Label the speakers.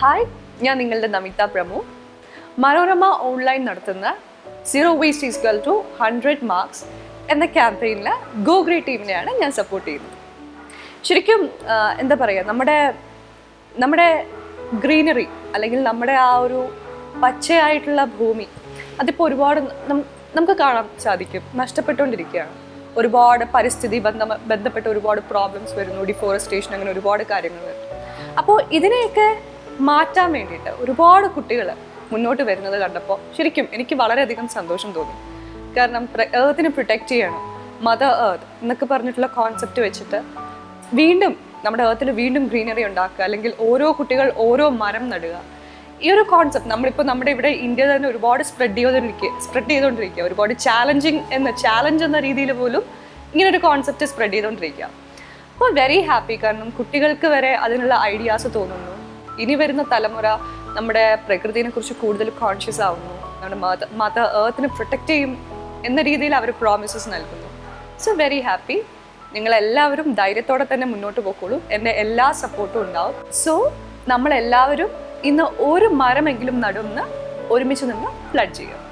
Speaker 1: hi ഞാൻ നിങ്ങളുടെ നമിത പ്രമു മനോരമ ഓൺലൈൻ നടത്തുന്ന zero waste is equal to hundred marks എന്ന ക്യാമ്പയിനിൽ ഗോ ഗ്രേ ടീമിനെയാണ് ഞാൻ സപ്പോർട്ട് ചെയ്യുന്നത് ശരിക്കും ആ, എന്താ പറയുക നമ്മുടെ നമ്മുടെ ഗ്രീനറി അല്ലെങ്കിൽ നമ്മുടെ ആ ഒരു പച്ചയായിട്ടുള്ള ഭൂമി അതിപ്പോൾ ഒരുപാട് നം- നമുക്ക് കാണാൻ സാധിക്കും നഷ്ടപ്പെട്ടുകൊണ്ടിരിക്കുകയാണ് ഒരുപാട് പരിസ്ഥിതി ബന്ധ ബന്ധപ്പെട്ട ഒരുപാട് പ്രോബ്ലംസ് വരുന്നു ഡിഫോറസ്റ്റേഷൻ അങ്ങനെ ഒരുപാട് കാര്യങ്ങൾ വരുന്നു അപ്പോൾ ഇതിനെയൊക്കെ മാറ്റാൻ വേണ്ടിയിട്ട് ഒരുപാട് കുട്ടികൾ മുന്നോട്ട് വരുന്നത് കണ്ടപ്പോൾ ശരിക്കും എനിക്ക് വളരെയധികം സന്തോഷം തോന്നി കാരണം ഏർത്തിനെ പ്രൊട്ടക്റ്റ് ചെയ്യണം മദർ ഏർത്ത് എന്നൊക്കെ പറഞ്ഞിട്ടുള്ള കോൺസെപ്റ്റ് വെച്ചിട്ട് വീണ്ടും നമ്മുടെ ഏർത്തിൽ വീണ്ടും ഗ്രീനറി ഉണ്ടാക്കുക അല്ലെങ്കിൽ ഓരോ കുട്ടികൾ ഓരോ മരം നടുക ഈ ഒരു കോൺസെപ്റ്റ് നമ്മളിപ്പോൾ നമ്മുടെ ഇവിടെ ഇന്ത്യ തന്നെ ഒരുപാട് സ്പ്രെഡ് ചെയ്തുകൊണ്ടിരിക്കുക സ്പ്രെഡ് ചെയ്തുകൊണ്ടിരിക്കുക ഒരുപാട് ചാലഞ്ചിങ് എന്ന ചാലഞ്ച് എന്ന രീതിയിൽ പോലും ഇങ്ങനൊരു കോൺസെപ്റ്റ് സ്പ്രെഡ് ചെയ്തുകൊണ്ടിരിക്കുക അപ്പോൾ വെരി ഹാപ്പി കാരണം കുട്ടികൾക്ക് വരെ അതിനുള്ള ഐഡിയാസ് തോന്നുന്നു ഇനി വരുന്ന തലമുറ നമ്മുടെ പ്രകൃതിയെ കുറിച്ച് കൂടുതൽ കോൺഷ്യസ് ആവുന്നു നമ്മുടെ മദർ മദർ ഏർത്തിനെ പ്രൊട്ടക്റ്റ് ചെയ്യും എന്ന രീതിയിൽ അവർ പ്രോമിസസ് നൽകുന്നു സോ വെരി ഹാപ്പി നിങ്ങളെല്ലാവരും ധൈര്യത്തോടെ തന്നെ മുന്നോട്ട് പോയിക്കോളൂ എൻ്റെ എല്ലാ സപ്പോർട്ടും ഉണ്ടാവും സോ നമ്മളെല്ലാവരും ഇന്ന് ഒരു മരമെങ്കിലും നടുന്ന് ഒരുമിച്ച് നിന്ന് ഫ്ലഡ് ചെയ്യുക